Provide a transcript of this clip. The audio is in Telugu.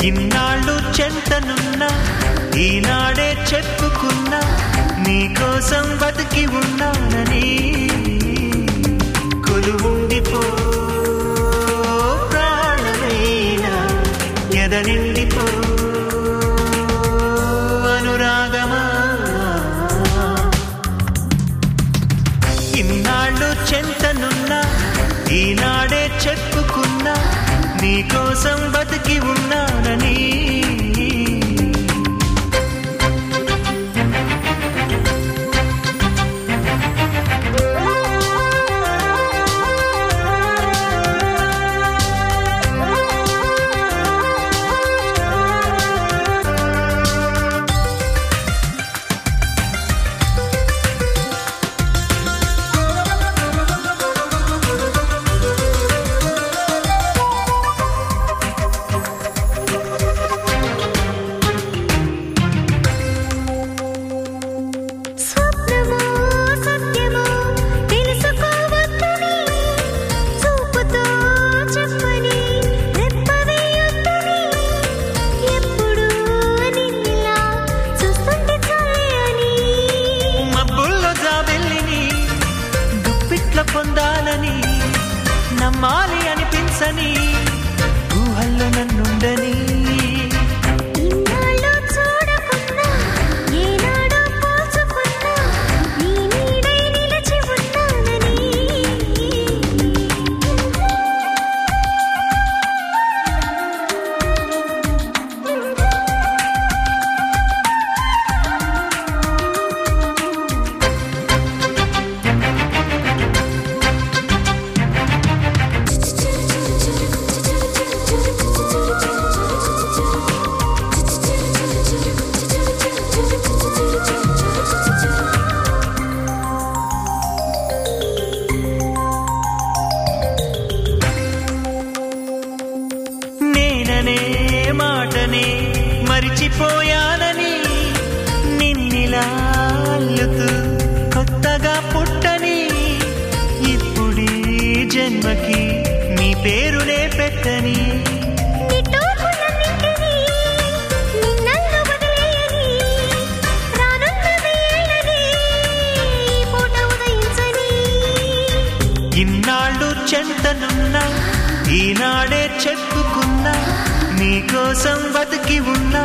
ఇన్నాళ్ళు చెంతనున్నా ఈనాడే చెప్పుకున్నా నీకోసం బతికి ఉన్నానని కొలువుండిపో ప్రాణమైనా ఎదనిండిపో అనురాగమా ఇన్నాళ్ళు చెంతనున్నా ఈనాడే చెప్పుకున్నా నీకోసం బతికి ఉన్నానని స్వప్నమో సత్యమో తెలుసుకోవద్దని చూపుతో చెప్పని రెప్పవేయొద్దని ఎప్పుడు నిన్నిలా చూస్తుంటే చాలే అని మబ్బుల్లో జాబెల్లిని దుప్పిట్ల పొందాలని నమ్మాలి అనిపించని ఊహల్లో నన్నుండని ఇన్నాళ్ళు చూడకున్నా ఏనాడో పోల్చుకున్నా నీ నీడై నిలిచి ఉంటానని నేననే మాటనే మరిచిపోయానని నిన్నిలా అల్లుతూ కొత్తగా పుట్టని ఇప్పుడీ జన్మకి నీ పేరునే పెట్టని నిట్టూర్పులన్నింటినీ నిన్నల్లు వదిలేయని రానున్న వేళని ఈ పూట ఉదయించని ఇన్నాళ్ళు చెంతనున్నా ఈనాడే చెప్పుకున్నా నీకోసం బతికి ఉన్నా